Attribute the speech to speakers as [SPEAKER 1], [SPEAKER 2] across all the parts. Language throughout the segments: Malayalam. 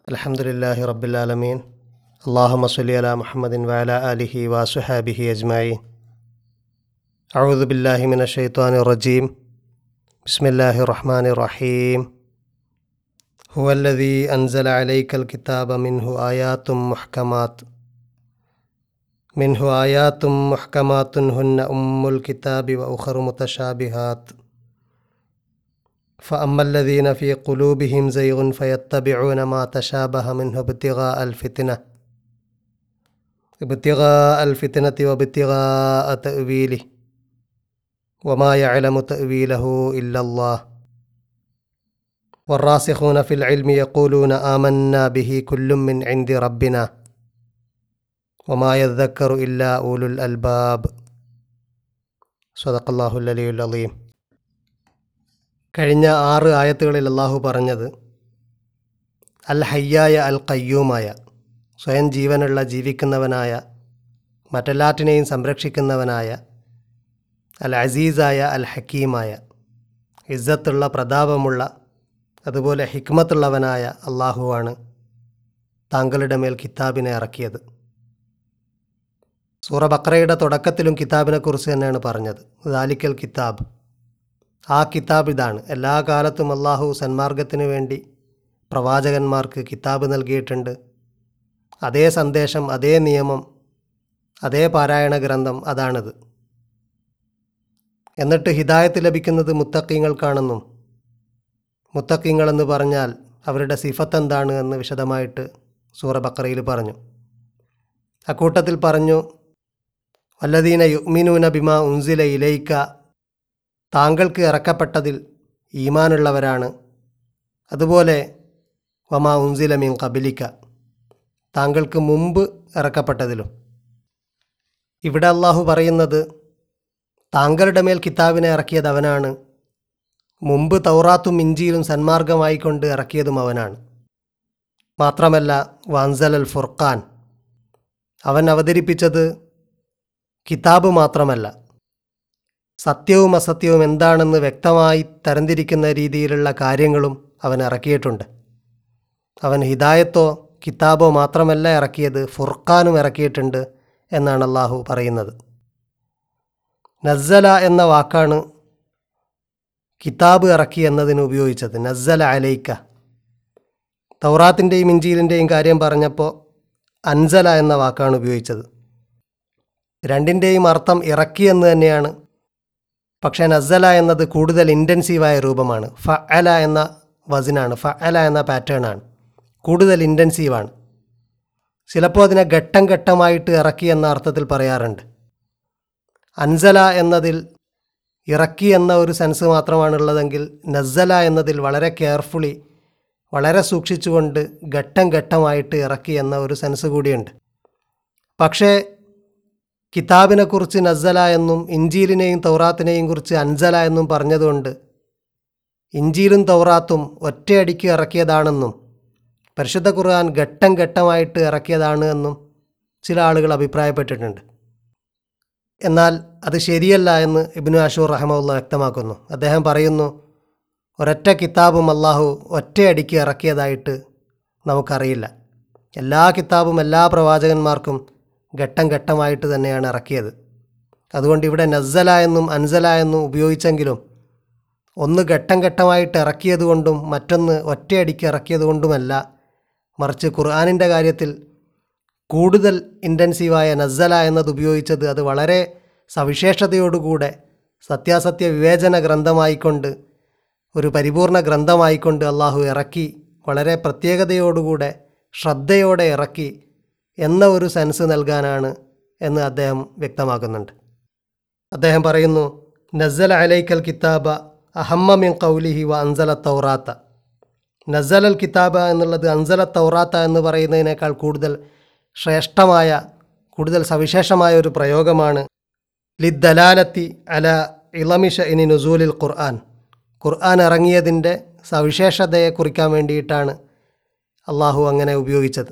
[SPEAKER 1] الحمد لله رب العالمين اللهم صل على محمد وعلى آله وصحابه أجمعين أعوذ بالله من الشيطان الرجيم بسم الله الرحمن الرحيم هو الذي أنزل عليك الكتاب منه آيات محكمات منه آيات محكمات هن أم الكتاب وأخر متشابهات فأما الذين في قلوبهم زيغ فيتبعون ما تشابه منه ابتغاء الفتنة ابتغاء الفتنة وابتغاء تأويله وما يعلم تأويله إلا الله والراسخون في العلم يقولون آمنا به كل من عند ربنا وما يذكر إلا أولو الألباب صدق الله العلي العظيم കഴിഞ്ഞ ആറ് ആയത്തുകളിൽ അള്ളാഹു പറഞ്ഞത് അൽ ഹയ്യായ അൽ കയ്യൂമായ സ്വയം ജീവനുള്ള ജീവിക്കുന്നവനായ മറ്റെല്ലാറ്റിനെയും സംരക്ഷിക്കുന്നവനായ അൽ അസീസായ അൽ ഹക്കീമായ ഇസ്സത്തുള്ള പ്രതാപമുള്ള അതുപോലെ ഹിക്മത്തുള്ളവനായ അള്ളാഹുവാണ് താങ്കളുടെ മേൽ കിതാബിനെ ഇറക്കിയത് സൂറ ബക്രയുടെ തുടക്കത്തിലും കിതാബിനെക്കുറിച്ച് തന്നെയാണ് പറഞ്ഞത് ദാലിക്കൽ കിതാബ് ആ കിതാബ് ഇതാണ് എല്ലാ കാലത്തും അള്ളാഹു സന്മാർഗത്തിന് വേണ്ടി പ്രവാചകന്മാർക്ക് കിതാബ് നൽകിയിട്ടുണ്ട് അതേ സന്ദേശം അതേ നിയമം അതേ പാരായണ ഗ്രന്ഥം അതാണിത് എന്നിട്ട് ഹിദായത്ത് ലഭിക്കുന്നത് മുത്തക്കിങ്ങൾക്കാണെന്നും മുത്തക്കിങ്ങൾ പറഞ്ഞാൽ അവരുടെ സിഫത്ത് എന്താണ് എന്ന് വിശദമായിട്ട് സൂറ ബക്കറയിൽ പറഞ്ഞു അക്കൂട്ടത്തിൽ പറഞ്ഞു വല്ലദീന യുഗ്മിനൂന ബിമ ഉൻസില ഇലയിക്ക താങ്കൾക്ക് ഇറക്കപ്പെട്ടതിൽ ഈമാനുള്ളവരാണ് അതുപോലെ വമാ ഉൻസില മീൻ കബിലിക്ക താങ്കൾക്ക് മുമ്പ് ഇറക്കപ്പെട്ടതിലും ഇവിടെ അള്ളാഹു പറയുന്നത് താങ്കളുടെ മേൽ കിതാബിനെ ഇറക്കിയത് അവനാണ് മുമ്പ് തൗറാത്തും ഇഞ്ചിയിലും സന്മാർഗമായിക്കൊണ്ട് ഇറക്കിയതും അവനാണ് മാത്രമല്ല വാൻസൽ അൽ ഫുർഖാൻ അവൻ അവതരിപ്പിച്ചത് കിതാബ് മാത്രമല്ല സത്യവും അസത്യവും എന്താണെന്ന് വ്യക്തമായി തരംതിരിക്കുന്ന രീതിയിലുള്ള കാര്യങ്ങളും അവൻ ഇറക്കിയിട്ടുണ്ട് അവൻ ഹിദായത്തോ കിതാബോ മാത്രമല്ല ഇറക്കിയത് ഫുർഖാനും ഇറക്കിയിട്ടുണ്ട് എന്നാണ് അള്ളാഹു പറയുന്നത് നസ്സല എന്ന വാക്കാണ് കിതാബ് ഇറക്കി എന്നതിന് ഉപയോഗിച്ചത് നസ്സല അലൈക്ക തൗറാത്തിൻ്റെയും ഇഞ്ചീലിൻ്റെയും കാര്യം പറഞ്ഞപ്പോൾ അൻസല എന്ന വാക്കാണ് ഉപയോഗിച്ചത് രണ്ടിൻ്റെയും അർത്ഥം ഇറക്കി എന്ന് തന്നെയാണ് പക്ഷേ നസ്സല എന്നത് കൂടുതൽ ഇൻറ്റൻസീവായ രൂപമാണ് ഫ അല എന്ന വസിനാണ് ഫ അല എന്ന പാറ്റേൺ ആണ് കൂടുതൽ ഇൻറ്റൻസീവാണ് ചിലപ്പോൾ അതിനെ ഘട്ടം ഘട്ടമായിട്ട് ഇറക്കി എന്ന അർത്ഥത്തിൽ പറയാറുണ്ട് അൻസല എന്നതിൽ ഇറക്കി എന്ന ഒരു സെൻസ് മാത്രമാണുള്ളതെങ്കിൽ നസ്സല എന്നതിൽ വളരെ കെയർഫുള്ളി വളരെ സൂക്ഷിച്ചുകൊണ്ട് ഘട്ടം ഘട്ടമായിട്ട് ഇറക്കി എന്ന ഒരു സെൻസ് കൂടിയുണ്ട് പക്ഷേ കിതാബിനെക്കുറിച്ച് നസ്സല എന്നും ഇഞ്ചീലിനെയും തൗറാത്തിനെയും കുറിച്ച് അൻസല എന്നും പറഞ്ഞതുകൊണ്ട് ഇഞ്ചീലും തൗറാത്തും ഒറ്റയടിക്ക് ഇറക്കിയതാണെന്നും പരിശുദ്ധ ഖുർആൻ ഘട്ടം ഘട്ടമായിട്ട് ഇറക്കിയതാണ് എന്നും ചില ആളുകൾ അഭിപ്രായപ്പെട്ടിട്ടുണ്ട് എന്നാൽ അത് ശരിയല്ല എന്ന് ഇബ്നു അഷൂർ റഹമുല്ല വ്യക്തമാക്കുന്നു അദ്ദേഹം പറയുന്നു ഒരൊറ്റ കിതാബും അള്ളാഹു ഒറ്റയടിക്ക് ഇറക്കിയതായിട്ട് നമുക്കറിയില്ല എല്ലാ കിതാബും എല്ലാ പ്രവാചകന്മാർക്കും ഘട്ടം ഘട്ടമായിട്ട് തന്നെയാണ് ഇറക്കിയത് അതുകൊണ്ട് ഇവിടെ നസ്സല എന്നും അൻസല എന്നും ഉപയോഗിച്ചെങ്കിലും ഒന്ന് ഘട്ടം ഘട്ടമായിട്ട് ഇറക്കിയത് കൊണ്ടും മറ്റൊന്ന് ഒറ്റയടിക്ക് ഇറക്കിയത് കൊണ്ടുമല്ല മറിച്ച് ഖുർആാനിൻ്റെ കാര്യത്തിൽ കൂടുതൽ ഇൻറ്റൻസീവായ നസ്സല എന്നത് ഉപയോഗിച്ചത് അത് വളരെ സവിശേഷതയോടുകൂടെ സത്യാസത്യ വിവേചന ഗ്രന്ഥമായിക്കൊണ്ട് ഒരു പരിപൂർണ ഗ്രന്ഥമായിക്കൊണ്ട് അള്ളാഹു ഇറക്കി വളരെ പ്രത്യേകതയോടുകൂടെ ശ്രദ്ധയോടെ ഇറക്കി എന്ന ഒരു സെൻസ് നൽകാനാണ് എന്ന് അദ്ദേഹം വ്യക്തമാക്കുന്നുണ്ട് അദ്ദേഹം പറയുന്നു നസ്സൽ അലൈക്കൽ കിതാബ അഹമ്മ മിൻ കൗലിഹി വ അൻസല തൗറാത്ത നസ്സൽ അൽ കിതാബ എന്നുള്ളത് അൻസല തൗറാത്ത എന്ന് പറയുന്നതിനേക്കാൾ കൂടുതൽ ശ്രേഷ്ഠമായ കൂടുതൽ സവിശേഷമായ ഒരു പ്രയോഗമാണ് ലിദ്ദലാലത്തി അല ഇളമിഷ ഇനി നുസൂലിൽ ഖുർആൻ ഖുർആൻ ഇറങ്ങിയതിൻ്റെ സവിശേഷതയെ കുറിക്കാൻ വേണ്ടിയിട്ടാണ് അള്ളാഹു അങ്ങനെ ഉപയോഗിച്ചത്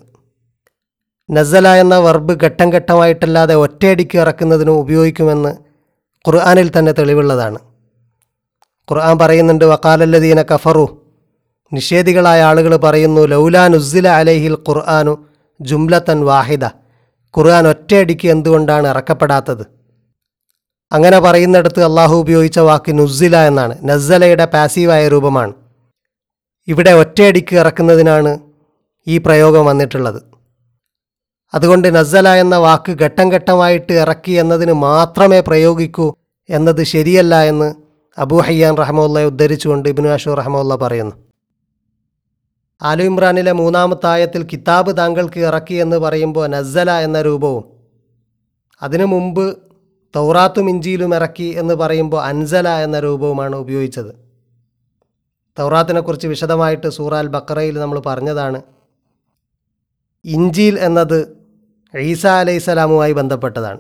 [SPEAKER 1] നസല എന്ന വർബ് ഘട്ടം ഘട്ടമായിട്ടല്ലാതെ ഒറ്റയടിക്ക് ഇറക്കുന്നതിനും ഉപയോഗിക്കുമെന്ന് ഖുർആാനിൽ തന്നെ തെളിവുള്ളതാണ് ഖുർആൻ പറയുന്നുണ്ട് വക്കാലല്ലദീന കഫറു നിഷേധികളായ ആളുകൾ പറയുന്നു ലൗലാ നുസില അലൈഹിൽ ഖുർആാനു ജുംലത്തൻ വാഹിദ ഖുർആൻ ഒറ്റയടിക്ക് എന്തുകൊണ്ടാണ് ഇറക്കപ്പെടാത്തത് അങ്ങനെ പറയുന്നിടത്ത് അള്ളാഹു ഉപയോഗിച്ച വാക്ക് നുസില എന്നാണ് നസ്സലയുടെ പാസീവായ രൂപമാണ് ഇവിടെ ഒറ്റയടിക്ക് ഇറക്കുന്നതിനാണ് ഈ പ്രയോഗം വന്നിട്ടുള്ളത് അതുകൊണ്ട് നസ്സല എന്ന വാക്ക് ഘട്ടം ഘട്ടമായിട്ട് ഇറക്കി എന്നതിന് മാത്രമേ പ്രയോഗിക്കൂ എന്നത് ശരിയല്ല എന്ന് അബൂ ഹയ്യാൻ റഹമുല്ലയെ ഉദ്ധരിച്ചുകൊണ്ട് ഇബ്നു അഷൂർ റഹമുല്ല പറയുന്നു ആലു ഇമ്രാനിലെ മൂന്നാമത്തെ ആയത്തിൽ കിതാബ് താങ്കൾക്ക് ഇറക്കി എന്ന് പറയുമ്പോൾ നസ്സല എന്ന രൂപവും അതിനു മുമ്പ് തൗറാത്തും ഇഞ്ചിയിലും ഇറക്കി എന്ന് പറയുമ്പോൾ അൻസല എന്ന രൂപവുമാണ് ഉപയോഗിച്ചത് തൗറാത്തിനെക്കുറിച്ച് വിശദമായിട്ട് സൂറാൽ ബക്കറയിൽ നമ്മൾ പറഞ്ഞതാണ് ഇഞ്ചീൽ എന്നത് ഈസ അലൈഹിസ്സലാമുമായി ബന്ധപ്പെട്ടതാണ്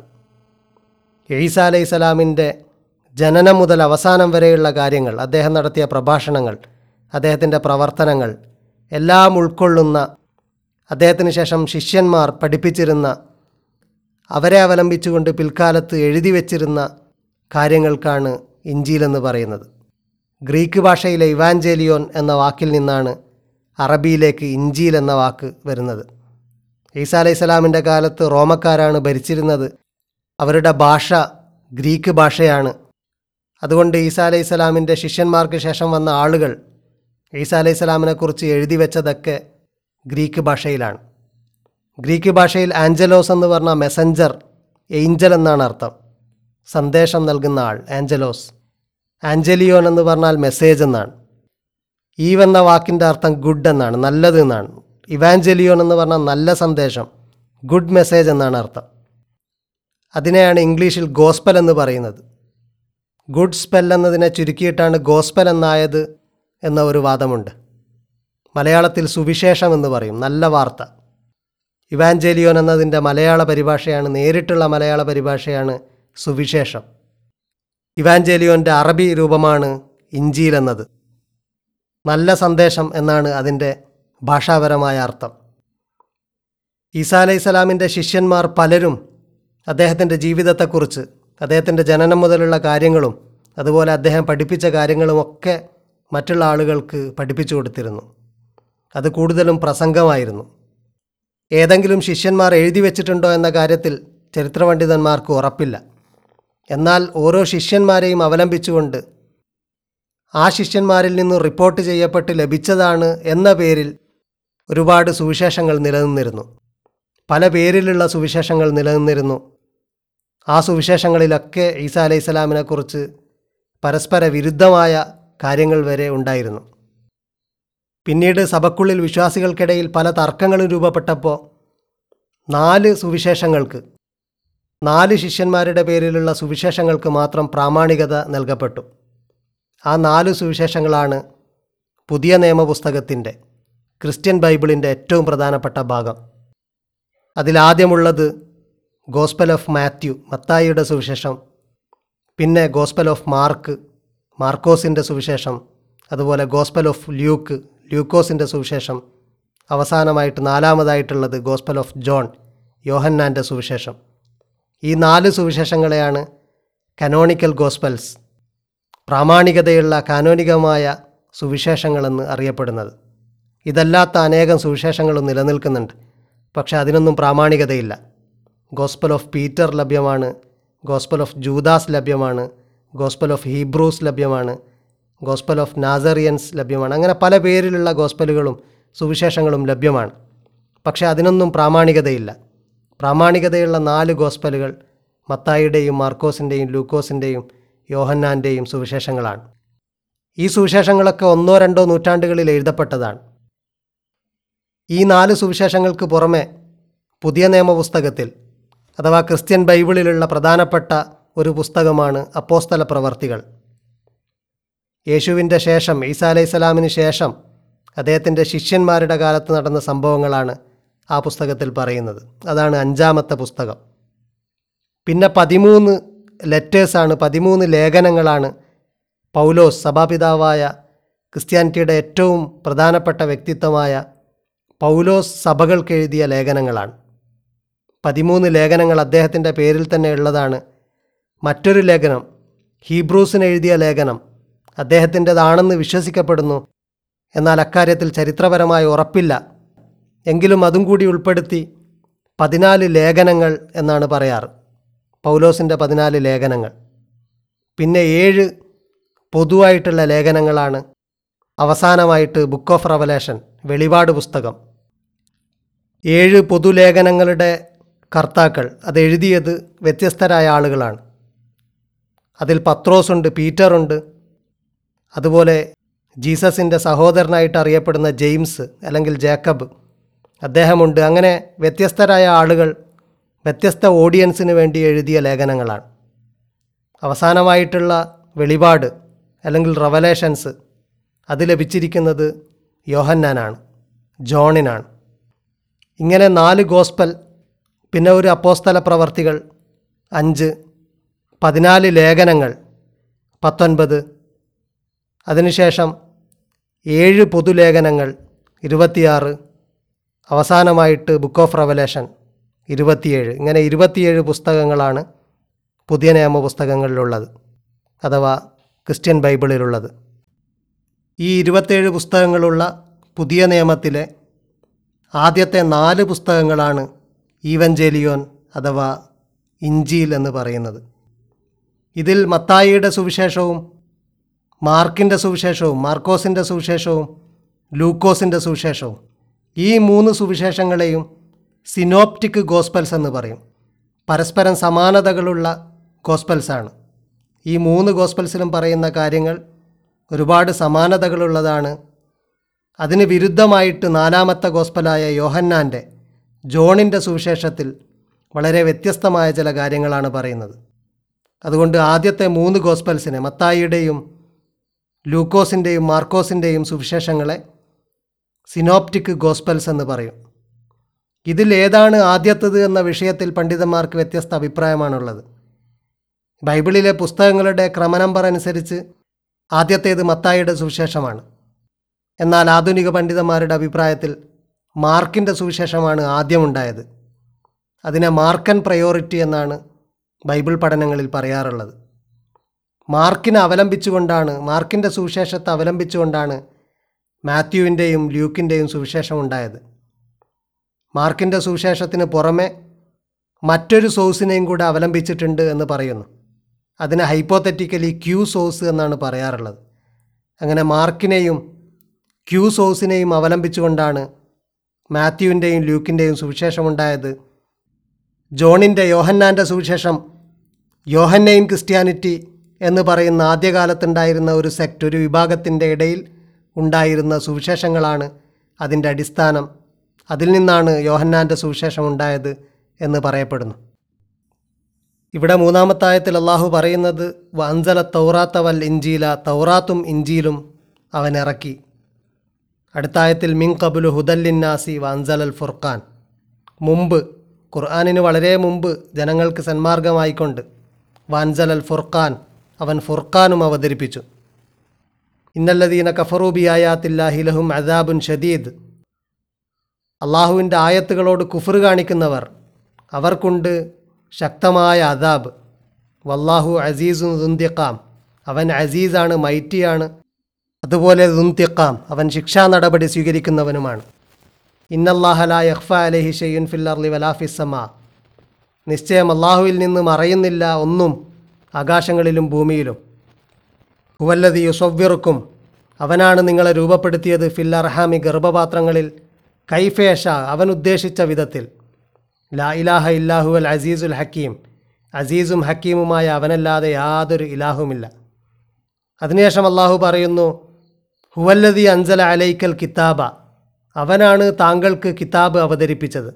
[SPEAKER 1] ഈസ അലൈഹിസ്സലാമിൻ്റെ ജനനം മുതൽ അവസാനം വരെയുള്ള കാര്യങ്ങൾ അദ്ദേഹം നടത്തിയ പ്രഭാഷണങ്ങൾ അദ്ദേഹത്തിൻ്റെ പ്രവർത്തനങ്ങൾ എല്ലാം ഉൾക്കൊള്ളുന്ന അദ്ദേഹത്തിന് ശേഷം ശിഷ്യന്മാർ പഠിപ്പിച്ചിരുന്ന അവരെ അവലംബിച്ചുകൊണ്ട് പിൽക്കാലത്ത് എഴുതി വച്ചിരുന്ന കാര്യങ്ങൾക്കാണ് ഇഞ്ചീലെന്ന് പറയുന്നത് ഗ്രീക്ക് ഭാഷയിലെ ഇവാഞ്ചേലിയോൻ എന്ന വാക്കിൽ നിന്നാണ് അറബിയിലേക്ക് ഇഞ്ചീൽ എന്ന വാക്ക് വരുന്നത് ഈസാ അലൈഹി സ്വലാമിൻ്റെ കാലത്ത് റോമക്കാരാണ് ഭരിച്ചിരുന്നത് അവരുടെ ഭാഷ ഗ്രീക്ക് ഭാഷയാണ് അതുകൊണ്ട് ഈസാ അലൈഹി സ്വലാമിൻ്റെ ശിഷ്യന്മാർക്ക് ശേഷം വന്ന ആളുകൾ ഈസാ അലൈഹി സ്വലാമിനെക്കുറിച്ച് എഴുതി വെച്ചതൊക്കെ ഗ്രീക്ക് ഭാഷയിലാണ് ഗ്രീക്ക് ഭാഷയിൽ ആഞ്ചലോസ് എന്ന് പറഞ്ഞ മെസഞ്ചർ ഏഞ്ചൽ എന്നാണ് അർത്ഥം സന്ദേശം നൽകുന്ന ആൾ ആഞ്ചലോസ് ആഞ്ചലിയോൻ എന്ന് പറഞ്ഞാൽ മെസ്സേജ് എന്നാണ് ഈവ് എന്ന വാക്കിൻ്റെ അർത്ഥം ഗുഡ് എന്നാണ് നല്ലത് എന്നാണ് ഇവാഞ്ചലിയോൻ എന്ന് പറഞ്ഞാൽ നല്ല സന്ദേശം ഗുഡ് മെസ്സേജ് എന്നാണ് അർത്ഥം അതിനെയാണ് ഇംഗ്ലീഷിൽ ഗോസ്പൽ എന്ന് പറയുന്നത് ഗുഡ് സ്പെൽ എന്നതിനെ ചുരുക്കിയിട്ടാണ് ഗോസ്പൽ എന്നായത് എന്ന ഒരു വാദമുണ്ട് മലയാളത്തിൽ സുവിശേഷം എന്ന് പറയും നല്ല വാർത്ത ഇവാഞ്ചേലിയോൻ എന്നതിൻ്റെ മലയാള പരിഭാഷയാണ് നേരിട്ടുള്ള മലയാള പരിഭാഷയാണ് സുവിശേഷം ഇവാഞ്ചേലിയോൻ്റെ അറബി രൂപമാണ് ഇഞ്ചീൽ എന്നത് നല്ല സന്ദേശം എന്നാണ് അതിൻ്റെ ഭാഷാപരമായ അർത്ഥം ഈസാ അലൈഹി സ്വലാമിൻ്റെ ശിഷ്യന്മാർ പലരും അദ്ദേഹത്തിൻ്റെ ജീവിതത്തെക്കുറിച്ച് അദ്ദേഹത്തിൻ്റെ ജനനം മുതലുള്ള കാര്യങ്ങളും അതുപോലെ അദ്ദേഹം പഠിപ്പിച്ച കാര്യങ്ങളുമൊക്കെ മറ്റുള്ള ആളുകൾക്ക് പഠിപ്പിച്ചു കൊടുത്തിരുന്നു അത് കൂടുതലും പ്രസംഗമായിരുന്നു ഏതെങ്കിലും ശിഷ്യന്മാർ എഴുതി വച്ചിട്ടുണ്ടോ എന്ന കാര്യത്തിൽ ചരിത്രപണ്ഡിതന്മാർക്ക് ഉറപ്പില്ല എന്നാൽ ഓരോ ശിഷ്യന്മാരെയും അവലംബിച്ചുകൊണ്ട് ആ ശിഷ്യന്മാരിൽ നിന്നും റിപ്പോർട്ട് ചെയ്യപ്പെട്ട് ലഭിച്ചതാണ് എന്ന പേരിൽ ഒരുപാട് സുവിശേഷങ്ങൾ നിലനിന്നിരുന്നു പല പേരിലുള്ള സുവിശേഷങ്ങൾ നിലനിന്നിരുന്നു ആ സുവിശേഷങ്ങളിലൊക്കെ ഈസാ അലൈഹി സ്വലാമിനെക്കുറിച്ച് പരസ്പര വിരുദ്ധമായ കാര്യങ്ങൾ വരെ ഉണ്ടായിരുന്നു പിന്നീട് സഭക്കുള്ളിൽ വിശ്വാസികൾക്കിടയിൽ പല തർക്കങ്ങളും രൂപപ്പെട്ടപ്പോൾ നാല് സുവിശേഷങ്ങൾക്ക് നാല് ശിഷ്യന്മാരുടെ പേരിലുള്ള സുവിശേഷങ്ങൾക്ക് മാത്രം പ്രാമാണികത നൽകപ്പെട്ടു ആ നാല് സുവിശേഷങ്ങളാണ് പുതിയ നിയമപുസ്തകത്തിൻ്റെ ക്രിസ്ത്യൻ ബൈബിളിൻ്റെ ഏറ്റവും പ്രധാനപ്പെട്ട ഭാഗം അതിലാദ്യമുള്ളത് ഗോസ്പൽ ഓഫ് മാത്യു മത്തായിയുടെ സുവിശേഷം പിന്നെ ഗോസ്പൽ ഓഫ് മാർക്ക് മാർക്കോസിൻ്റെ സുവിശേഷം അതുപോലെ ഗോസ്പൽ ഓഫ് ല്യൂക്ക് ല്യൂക്കോസിൻ്റെ സുവിശേഷം അവസാനമായിട്ട് നാലാമതായിട്ടുള്ളത് ഗോസ്പൽ ഓഫ് ജോൺ യോഹന്നാൻ്റെ സുവിശേഷം ഈ നാല് സുവിശേഷങ്ങളെയാണ് കനോണിക്കൽ ഗോസ്പൽസ് പ്രാമാണികതയുള്ള കാനോനികമായ സുവിശേഷങ്ങളെന്ന് അറിയപ്പെടുന്നത് ഇതല്ലാത്ത അനേകം സുവിശേഷങ്ങളും നിലനിൽക്കുന്നുണ്ട് പക്ഷെ അതിനൊന്നും പ്രാമാണികതയില്ല ഗോസ്പൽ ഓഫ് പീറ്റർ ലഭ്യമാണ് ഗോസ്പൽ ഓഫ് ജൂദാസ് ലഭ്യമാണ് ഗോസ്പൽ ഓഫ് ഹീബ്രൂസ് ലഭ്യമാണ് ഗോസ്പൽ ഓഫ് നാസറിയൻസ് ലഭ്യമാണ് അങ്ങനെ പല പേരിലുള്ള ഗോസ്പലുകളും സുവിശേഷങ്ങളും ലഭ്യമാണ് പക്ഷേ അതിനൊന്നും പ്രാമാണികതയില്ല പ്രാമാണികതയുള്ള നാല് ഗോസ്പലുകൾ മത്തായിയുടെയും മാർക്കോസിൻ്റെയും ലൂക്കോസിൻ്റെയും യോഹന്നാൻ്റെയും സുവിശേഷങ്ങളാണ് ഈ സുവിശേഷങ്ങളൊക്കെ ഒന്നോ രണ്ടോ നൂറ്റാണ്ടുകളിൽ എഴുതപ്പെട്ടതാണ് ഈ നാല് സുവിശേഷങ്ങൾക്ക് പുറമെ പുതിയ നിയമപുസ്തകത്തിൽ അഥവാ ക്രിസ്ത്യൻ ബൈബിളിലുള്ള പ്രധാനപ്പെട്ട ഒരു പുസ്തകമാണ് അപ്പോസ്തല പ്രവർത്തികൾ യേശുവിൻ്റെ ശേഷം ഈസാ അലൈഹി സ്വലാമിന് ശേഷം അദ്ദേഹത്തിൻ്റെ ശിഷ്യന്മാരുടെ കാലത്ത് നടന്ന സംഭവങ്ങളാണ് ആ പുസ്തകത്തിൽ പറയുന്നത് അതാണ് അഞ്ചാമത്തെ പുസ്തകം പിന്നെ പതിമൂന്ന് ലെറ്റേഴ്സാണ് പതിമൂന്ന് ലേഖനങ്ങളാണ് പൗലോസ് സഭാപിതാവായ ക്രിസ്ത്യാനിറ്റിയുടെ ഏറ്റവും പ്രധാനപ്പെട്ട വ്യക്തിത്വമായ പൗലോസ് സഭകൾക്ക് എഴുതിയ ലേഖനങ്ങളാണ് പതിമൂന്ന് ലേഖനങ്ങൾ അദ്ദേഹത്തിൻ്റെ പേരിൽ തന്നെ ഉള്ളതാണ് മറ്റൊരു ലേഖനം ഹീബ്രൂസിന് എഴുതിയ ലേഖനം അദ്ദേഹത്തിൻ്റെതാണെന്ന് വിശ്വസിക്കപ്പെടുന്നു എന്നാൽ അക്കാര്യത്തിൽ ചരിത്രപരമായ ഉറപ്പില്ല എങ്കിലും അതും കൂടി ഉൾപ്പെടുത്തി പതിനാല് ലേഖനങ്ങൾ എന്നാണ് പറയാറ് പൗലോസിൻ്റെ പതിനാല് ലേഖനങ്ങൾ പിന്നെ ഏഴ് പൊതുവായിട്ടുള്ള ലേഖനങ്ങളാണ് അവസാനമായിട്ട് ബുക്ക് ഓഫ് റവലേഷൻ വെളിപാട് പുസ്തകം ഏഴ് പൊതുലേഖനങ്ങളുടെ കർത്താക്കൾ അത് എഴുതിയത് വ്യത്യസ്തരായ ആളുകളാണ് അതിൽ പത്രോസുണ്ട് പീറ്ററുണ്ട് അതുപോലെ ജീസസിൻ്റെ സഹോദരനായിട്ട് അറിയപ്പെടുന്ന ജെയിംസ് അല്ലെങ്കിൽ ജേക്കബ് അദ്ദേഹമുണ്ട് അങ്ങനെ വ്യത്യസ്തരായ ആളുകൾ വ്യത്യസ്ത ഓഡിയൻസിന് വേണ്ടി എഴുതിയ ലേഖനങ്ങളാണ് അവസാനമായിട്ടുള്ള വെളിപാട് അല്ലെങ്കിൽ റവലേഷൻസ് അത് ലഭിച്ചിരിക്കുന്നത് യോഹന്നാനാണ് ജോണിനാണ് ഇങ്ങനെ നാല് ഗോസ്പൽ പിന്നെ ഒരു അപ്പോസ്തല പ്രവർത്തികൾ അഞ്ച് പതിനാല് ലേഖനങ്ങൾ പത്തൊൻപത് അതിനുശേഷം ഏഴ് പൊതുലേഖനങ്ങൾ ഇരുപത്തിയാറ് അവസാനമായിട്ട് ബുക്ക് ഓഫ് റവലേഷൻ ഇരുപത്തിയേഴ് ഇങ്ങനെ ഇരുപത്തിയേഴ് പുസ്തകങ്ങളാണ് പുതിയ നിയമ പുസ്തകങ്ങളിലുള്ളത് അഥവാ ക്രിസ്ത്യൻ ബൈബിളിലുള്ളത് ഈ ഇരുപത്തേഴ് പുസ്തകങ്ങളുള്ള പുതിയ നിയമത്തിലെ ആദ്യത്തെ നാല് പുസ്തകങ്ങളാണ് ഈവഞ്ചേലിയോൻ അഥവാ ഇഞ്ചീൽ എന്ന് പറയുന്നത് ഇതിൽ മത്തായിയുടെ സുവിശേഷവും മാർക്കിൻ്റെ സുവിശേഷവും മാർക്കോസിൻ്റെ സുവിശേഷവും ലൂക്കോസിൻ്റെ സുവിശേഷവും ഈ മൂന്ന് സുവിശേഷങ്ങളെയും സിനോപ്റ്റിക് ഗോസ്പൽസ് എന്ന് പറയും പരസ്പരം സമാനതകളുള്ള ഗോസ്പൽസാണ് ഈ മൂന്ന് ഗോസ്പൽസിലും പറയുന്ന കാര്യങ്ങൾ ഒരുപാട് സമാനതകളുള്ളതാണ് അതിന് വിരുദ്ധമായിട്ട് നാലാമത്തെ ഗോസ്പലായ യോഹന്നാൻ്റെ ജോണിൻ്റെ സുവിശേഷത്തിൽ വളരെ വ്യത്യസ്തമായ ചില കാര്യങ്ങളാണ് പറയുന്നത് അതുകൊണ്ട് ആദ്യത്തെ മൂന്ന് ഗോസ്പൽസിനെ മത്തായിയുടെയും ലൂക്കോസിൻ്റെയും മാർക്കോസിൻ്റെയും സുവിശേഷങ്ങളെ സിനോപ്റ്റിക് ഗോസ്പൽസ് എന്ന് പറയും ഇതിൽ ഏതാണ് ആദ്യത്തത് എന്ന വിഷയത്തിൽ പണ്ഡിതന്മാർക്ക് വ്യത്യസ്ത അഭിപ്രായമാണുള്ളത് ബൈബിളിലെ പുസ്തകങ്ങളുടെ ക്രമനമ്പർ അനുസരിച്ച് ആദ്യത്തേത് മത്തായിയുടെ സുവിശേഷമാണ് എന്നാൽ ആധുനിക പണ്ഡിതന്മാരുടെ അഭിപ്രായത്തിൽ മാർക്കിൻ്റെ സുവിശേഷമാണ് ആദ്യമുണ്ടായത് അതിനെ മാർക്കൻ പ്രയോറിറ്റി എന്നാണ് ബൈബിൾ പഠനങ്ങളിൽ പറയാറുള്ളത് മാർക്കിനെ അവലംബിച്ചുകൊണ്ടാണ് മാർക്കിൻ്റെ സുവിശേഷത്തെ അവലംബിച്ചുകൊണ്ടാണ് മാത്യുവിൻ്റെയും ലൂക്കിൻ്റെയും സുവിശേഷം ഉണ്ടായത് മാർക്കിൻ്റെ സുവിശേഷത്തിന് പുറമെ മറ്റൊരു സോഴ്സിനെയും കൂടെ അവലംബിച്ചിട്ടുണ്ട് എന്ന് പറയുന്നു അതിനെ ഹൈപ്പോത്തറ്റിക്കലി ക്യൂ സോഴ്സ് എന്നാണ് പറയാറുള്ളത് അങ്ങനെ മാർക്കിനെയും ക്യൂ സോഴ്സിനെയും അവലംബിച്ചുകൊണ്ടാണ് മാത്യുവിൻ്റെയും ലൂക്കിൻ്റെയും സുവിശേഷമുണ്ടായത് ജോണിൻ്റെ യോഹന്നാൻ്റെ സുവിശേഷം യോഹന്നൈൻ ക്രിസ്ത്യാനിറ്റി എന്ന് പറയുന്ന ആദ്യകാലത്തുണ്ടായിരുന്ന ഒരു സെക്ട് ഒരു വിഭാഗത്തിൻ്റെ ഇടയിൽ ഉണ്ടായിരുന്ന സുവിശേഷങ്ങളാണ് അതിൻ്റെ അടിസ്ഥാനം അതിൽ നിന്നാണ് യോഹന്നാൻ്റെ സുവിശേഷം ഉണ്ടായത് എന്ന് പറയപ്പെടുന്നു ഇവിടെ മൂന്നാമത്തായത്തിൽ അള്ളാഹു പറയുന്നത് വൻസല തൗറാത്ത വൽ ഇഞ്ചീല തൗറാത്തും ഇഞ്ചീലും അവൻ ഇറക്കി അടുത്ത ആയത്തിൽ മിൻ കബുലു ഹുദല്ലിന്നാസി വൻസലൽ ഫുർഖാൻ മുമ്പ് ഖുർആാനിന് വളരെ മുമ്പ് ജനങ്ങൾക്ക് സന്മാർഗമായിക്കൊണ്ട് വാൻസലൽ ഫുർഖാൻ അവൻ ഫുർഖാനും അവതരിപ്പിച്ചു ഇന്നല്ലദീന കഫറൂബി ആയാത്തില്ലാഹി ലഹും അദാബുൻ ഷദീദ് അള്ളാഹുവിൻ്റെ ആയത്തുകളോട് കുഫർ കാണിക്കുന്നവർ അവർക്കുണ്ട് ശക്തമായ അദാബ് വല്ലാഹു അസീസു ദുന്തിക്കാം അവൻ അസീസാണ് മൈറ്റിയാണ് അതുപോലെ ദുന്തിക്കാം അവൻ ശിക്ഷാ നടപടി സ്വീകരിക്കുന്നവനുമാണ് ഇന്നല്ലാഹല യഹ്ഫ അലഹി ഷെയ്യുൻ ഫില്ലർലി വലാഫിസമ നിശ്ചയം അള്ളാഹുവിൽ നിന്ന് മറയുന്നില്ല ഒന്നും ആകാശങ്ങളിലും ഭൂമിയിലും ഹുവല്ലതി യുസവ്വിറുക്കും അവനാണ് നിങ്ങളെ രൂപപ്പെടുത്തിയത് ഫിൽ അർഹാമി ഗർഭപാത്രങ്ങളിൽ കൈഫേഷ അവൻ ഉദ്ദേശിച്ച വിധത്തിൽ ലാ ഇലാഹ ഇല്ലാഹു അൽ അസീസുൽ ഹക്കീം അസീസും ഹക്കീമുമായ അവനല്ലാതെ യാതൊരു ഇലാഹുമില്ല അതിനുശേഷം അള്ളാഹു പറയുന്നു ഹുവല്ലതി അൻസല അലൈക്കൽ കിതാബ അവനാണ് താങ്കൾക്ക് കിതാബ് അവതരിപ്പിച്ചത്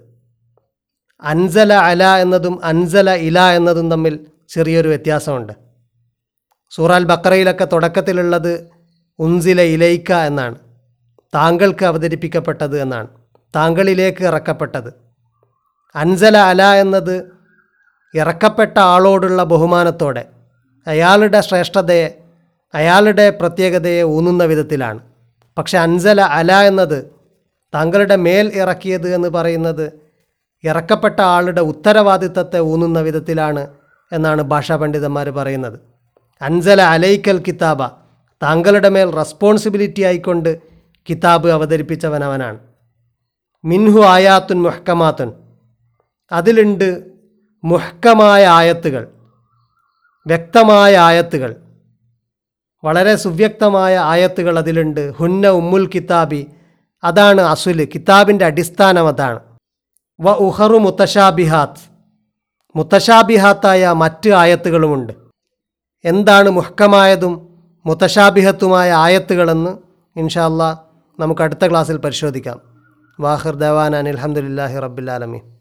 [SPEAKER 1] അൻസല അല എന്നതും അൻസല ഇല എന്നതും തമ്മിൽ ചെറിയൊരു വ്യത്യാസമുണ്ട് സൂറാൽ ബക്കറയിലൊക്കെ തുടക്കത്തിലുള്ളത് ഉൻസില ഇലൈക്ക എന്നാണ് താങ്കൾക്ക് അവതരിപ്പിക്കപ്പെട്ടത് എന്നാണ് താങ്കളിലേക്ക് ഇറക്കപ്പെട്ടത് അൻസല അല എന്നത് ഇറക്കപ്പെട്ട ആളോടുള്ള ബഹുമാനത്തോടെ അയാളുടെ ശ്രേഷ്ഠതയെ അയാളുടെ പ്രത്യേകതയെ ഊന്നുന്ന വിധത്തിലാണ് പക്ഷെ അൻസല അല എന്നത് താങ്കളുടെ മേൽ ഇറക്കിയത് എന്ന് പറയുന്നത് ഇറക്കപ്പെട്ട ആളുടെ ഉത്തരവാദിത്തത്തെ ഊന്നുന്ന വിധത്തിലാണ് എന്നാണ് ഭാഷാ പണ്ഡിതന്മാർ പറയുന്നത് അൻസല അലൈക്കൽ കിതാബ താങ്കളുടെ മേൽ റെസ്പോൺസിബിലിറ്റി ആയിക്കൊണ്ട് കിതാബ് അവതരിപ്പിച്ചവൻ അവനാണ് മിൻഹു ആയാത്തുൻ മുഹക്കമാത്തുൻ അതിലുണ്ട് മുഹക്കമായ ആയത്തുകൾ വ്യക്തമായ ആയത്തുകൾ വളരെ സുവ്യക്തമായ ആയത്തുകൾ അതിലുണ്ട് ഹുന്ന ഉമ്മുൽ കിതാബി അതാണ് അസുല് കിതാബിൻ്റെ അടിസ്ഥാനം അതാണ് വ ഉഹറു മുത്തശാബിഹാത്ത് മുത്തശാബിഹാത്തായ മറ്റ് ആയത്തുകളുമുണ്ട് എന്താണ് മുഹക്കമായതും മുത്തശാബിഹത്തുമായ ആയത്തുകളെന്ന് ഇൻഷാ അല്ലാ നമുക്ക് അടുത്ത ക്ലാസ്സിൽ പരിശോധിക്കാം വാഹിർ ദവാൻ അനിൽഹമുല്ലാഹി റബ്ബിലാലമീൻ